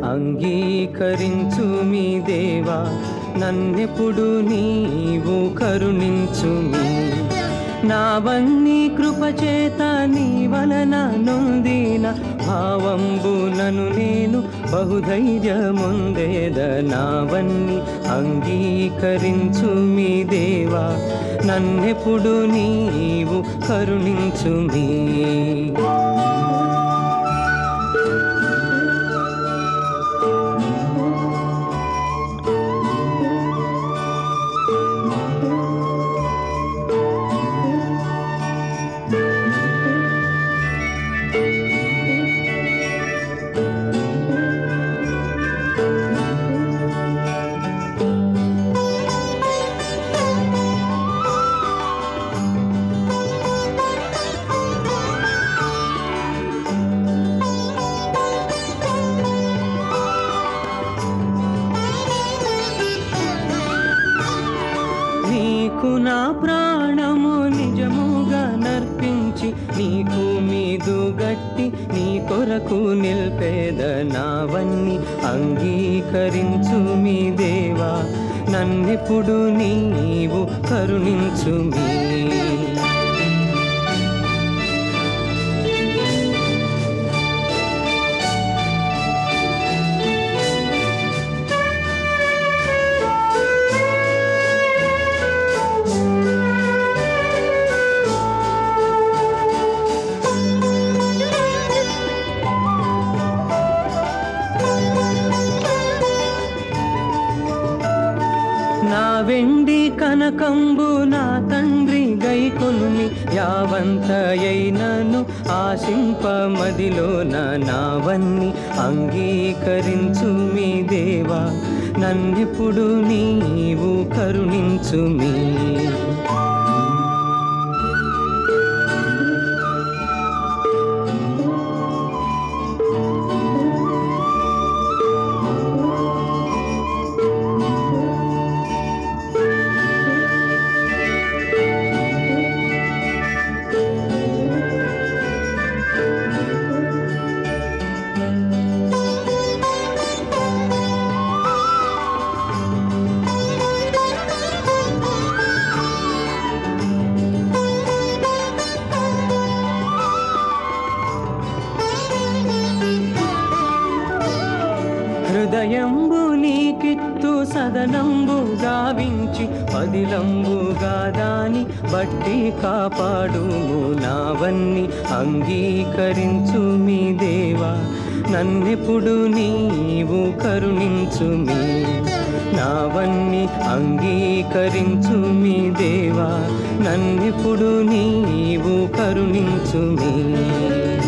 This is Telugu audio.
అంగీకరించు మీ దేవా నన్నెప్పుడు నీవు కరుణించు మీ నావన్నీ కృపచేత నీ వలన నొందిన భావంబునను నేను బహుధైర్యముందేద నావన్నీ అంగీకరించు మీ దేవా నన్నెప్పుడు నీవు కరుణించు మీ నీకు నా ప్రాణము నిజముగా నర్పించి నీకు మీదు గట్టి నీ కొరకు నిల్పేద నావన్నీ అంగీకరించు మీ దేవా నన్నెప్పుడు నీవు కరుణించు మీ నా వెండి కనకంబు నా తండ్రి గైకొనుని యావంతయైనను ఆశింప మదిలో నావన్నీ అంగీకరించు మీ దేవా నన్నెప్పుడు నీవు కరుణించు మీ హృదయంబు నీకిత్తు సదనంబు గావించి పదిలంబుగా దాని బట్టి కాపాడుము నావన్నీ అంగీకరించు మీ దేవా నన్నెప్పుడు నీవు కరుణించు మీ నావన్నీ అంగీకరించు మీ దేవా నన్నెప్పుడు నీవు కరుణించు మీ